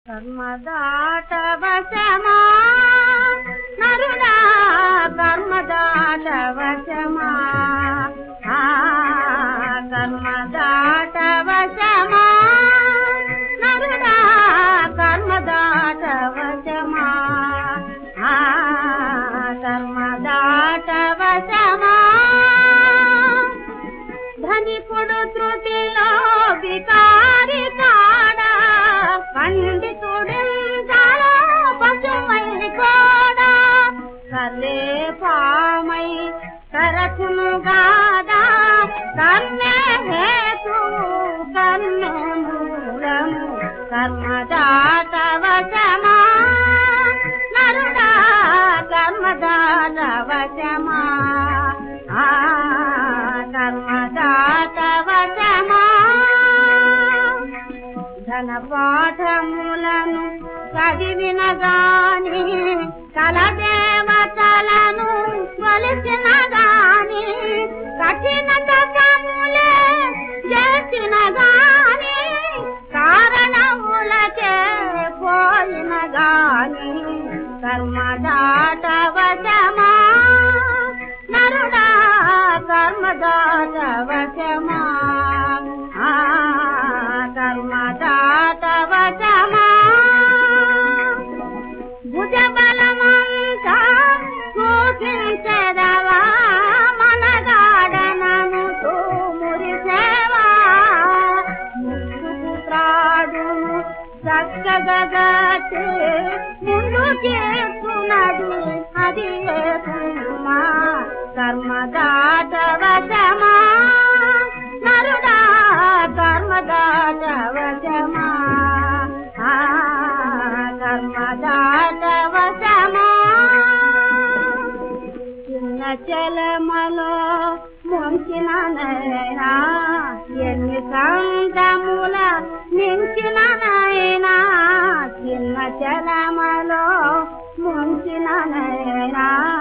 కర్మదాట వశమా నరుడా కర్మదాట వశమా ఆ, కర్మదాట వశమా నరుడా కర్మదాట వశమా ఆ, కర్మదాట వశమా ధనికుడు త్రుటిలో వికారి కాడ పండితుడించాలో పశువై కూడా కర్లే పామై కరకును గాదా కర్మే హేతు కర్మే మూలము కర్మదాత వశమా నరుడా కర్మదాత వశమా ఆ కర్మదాత వశమా ధన పాఠములను చదివిన గాని కలదేవతలను కొలిసిన గాని కఠిన తపములే చేసిన గాని కారణములకే పోయిన గాని కర్మదాత వశమా నరుడా కర్మదాత వశమా ఆ కర్మదాత వశమా భుజబలమంతా సూచించదవా మనగాడనను మురిసేవా ముక్కుకు త్రాడును చక్కగగట్టి ముందు చేస్తున్నది అది ఏకుమా కర్మదాత వశమా నరుడా కర్మదాత వశమా ఆ కర్మదాత వశమా చిన్న చలమలో ముంచిన నైనా ఎన్ని సంతముల మించిన నైనా చిన్న చలమలో ముంచిన నైనా